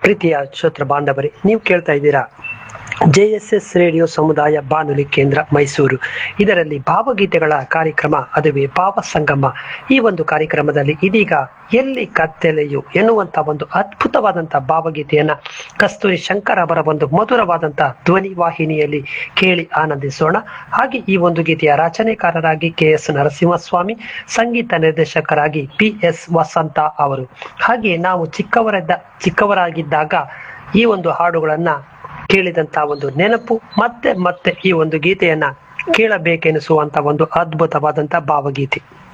ಪ್ರೀತಿಯ ಶ್ರೋತ್ರ ಬಾಂಧವರೇ ನೀವು ಕೇಳ್ತಾ ಇದ್ದೀರಾ ಜೆ ಎಸ್ ಎಸ್ ರೇಡಿಯೋ ಸಮುದಾಯ ಬಾನುಲಿ ಕೇಂದ್ರ ಮೈಸೂರು ಇದರಲ್ಲಿ ಭಾವಗೀತೆಗಳ ಕಾರ್ಯಕ್ರಮ ಅದುವೇ ಭಾವ ಸಂಗಮ ಈ ಒಂದು ಕಾರ್ಯಕ್ರಮದಲ್ಲಿ ಇದೀಗ ಎಲ್ಲಿ ಕತ್ತಲೆಯು ಎನ್ನುವಂತ ಒಂದು ಅದ್ಭುತವಾದಂತ ಭಾವಗೀತೆಯನ್ನ ಕಸ್ತೂರಿ ಶಂಕರ್ ಅವರ ಒಂದು ಮಧುರವಾದಂತ ಧ್ವನಿ ವಾಹಿನಿಯಲ್ಲಿ ಕೇಳಿ ಆನಂದಿಸೋಣ ಹಾಗೆ ಈ ಒಂದು ಗೀತೆಯ ರಚನೆಕಾರರಾಗಿ ಕೆ ಎಸ್ ನರಸಿಂಹಸ್ವಾಮಿ ಸಂಗೀತ ನಿರ್ದೇಶಕರಾಗಿ ಪಿ ಎಸ್ ವಸಂತ ಅವರು ಹಾಗೆ ನಾವು ಚಿಕ್ಕವರಿದ್ದ ಚಿಕ್ಕವರಾಗಿದ್ದಾಗ ಈ ಒಂದು ಹಾಡುಗಳನ್ನ ಕೇಳಿದಂತ ಒಂದು ನೆನಪು ಮತ್ತೆ ಮತ್ತೆ ಈ ಒಂದು ಗೀತೆಯನ್ನ ಕೇಳಬೇಕೆನಿಸುವಂತ ಒಂದು ಅದ್ಭುತವಾದಂತ ಭಾವಗೀತೆ